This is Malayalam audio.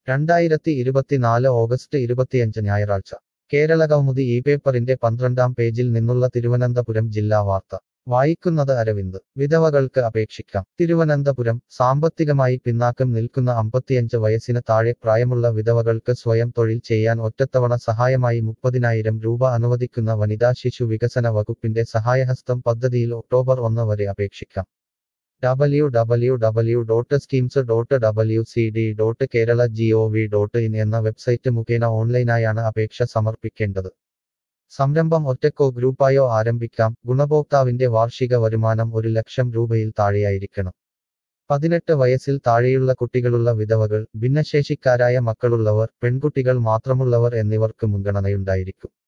രണ്ടായിരത്തി ഇരുപത്തിനാല് ഓഗസ്റ്റ് ഇരുപത്തിയഞ്ച് ഞായറാഴ്ച കേരള കൗമുദി ഈ പേപ്പറിന്റെ പന്ത്രണ്ടാം പേജിൽ നിന്നുള്ള തിരുവനന്തപുരം ജില്ലാ വാർത്ത വായിക്കുന്നത് അരവിന്ദ് വിധവകൾക്ക് അപേക്ഷിക്കാം തിരുവനന്തപുരം സാമ്പത്തികമായി പിന്നാക്കം നിൽക്കുന്ന അമ്പത്തിയഞ്ച് വയസ്സിന് താഴെ പ്രായമുള്ള വിധവകൾക്ക് സ്വയം തൊഴിൽ ചെയ്യാൻ ഒറ്റത്തവണ സഹായമായി മുപ്പതിനായിരം രൂപ അനുവദിക്കുന്ന വനിതാ ശിശു വികസന വകുപ്പിന്റെ സഹായഹസ്തം പദ്ധതിയിൽ ഒക്ടോബർ ഒന്ന് വരെ അപേക്ഷിക്കാം W W W dot schemes dot W C D dot Kerala G O V dot in എന്ന വെബ്സൈറ്റ് മുഖേന ഓൺലൈനായാണ് അപേക്ഷ സമർപ്പിക്കേണ്ടത് സംരംഭം ഒറ്റക്കോ ഗ്രൂപ്പായോ ആരംഭിക്കാം ഗുണഭോക്താവിന്റെ വാർഷിക വരുമാനം ഒരു ലക്ഷം രൂപയിൽ താഴെയായിരിക്കണം പതിനെട്ട് വയസ്സിൽ താഴെയുള്ള കുട്ടികളുള്ള വിധവകൾ ഭിന്നശേഷിക്കാരായ മക്കളുള്ളവർ പെൺകുട്ടികൾ മാത്രമുള്ളവർ എന്നിവർക്ക് മുൻഗണനയുണ്ടായിരിക്കും